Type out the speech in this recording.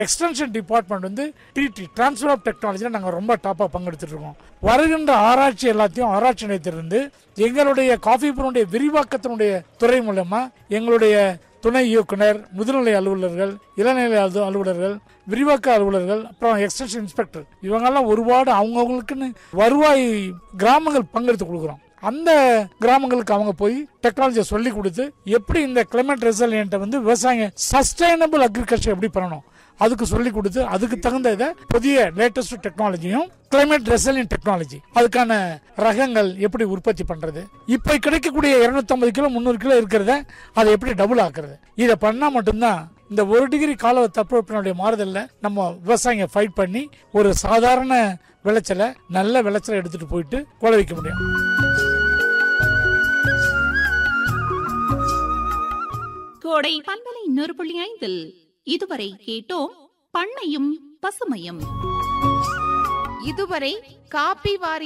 extension department வந்து TT transfer of டெக்னாலஜியில் நாங்கள் ரொம்ப டாப்பாக பங்கெடுத்துட்டு இருக்கோம் வருகின்ற ஆராய்ச்சி எல்லாத்தையும் ஆராய்ச்சி நிலையத்திலிருந்து எங்களுடைய காஃபி புரோடைய விரிவாக்கத்தினுடைய துறை மூலமா எங்களுடைய துணை இயக்குனர் முதுநிலை அலுவலர்கள் இளநிலை அலு- அலுவலர்கள் விரிவாக்க அலுவலர்கள் அப்புறம் எக்ஸ்டென்ஷன் இன்ஸ்பெக்டர் இவங்கெல்லாம் ஒருபாடு அவங்கவுங்களுக்குன்னு வருவாய் கிராமங்கள் பங்கெடுத்து கொடுக்குறோம் அந்த கிராமங்களுக்கு அவங்க போய் டெக்னாலஜியை சொல்லி கொடுத்து எப்படி இந்த கிளைமேட் ரெசிலியன்ட்டை வந்து விவசாயம் சஸ்டைனபிள் அக்ரிகல்ச்சர் எப்படி பண்ணணும் அதுக்கு சொல்லி கொடுத்து அதுக்கு தகுந்த இதை புதிய லேட்டஸ்ட் டெக்னாலஜியும் கிளைமேட் ரெசிலியன்ட் டெக்னாலஜி அதுக்கான ரகங்கள் எப்படி உற்பத்தி பண்றது இப்ப கிடைக்கக்கூடிய 250 கிலோ முந்நூறு கிலோ இருக்கிறத அதை எப்படி டபுள் ஆக்குறது இதை பண்ணா மட்டும்தான் இந்த ஒரு டிகிரி கால தட்பவெப்பநிலையுடைய மாறுதல்ல நம்ம விவசாயிங்க ஃபைட் பண்ணி ஒரு சாதாரண விளைச்சலை நல்ல விளைச்சலை எடுத்துட்டு போயிட்டு கொலை வைக்க முடியும் கோடை பண்பலை நூறு புள்ளி ஐந்தில் இதுவரை கேட்டோம் பண்ணையும் பசுமையும் இதுவரை காப்பி வாரி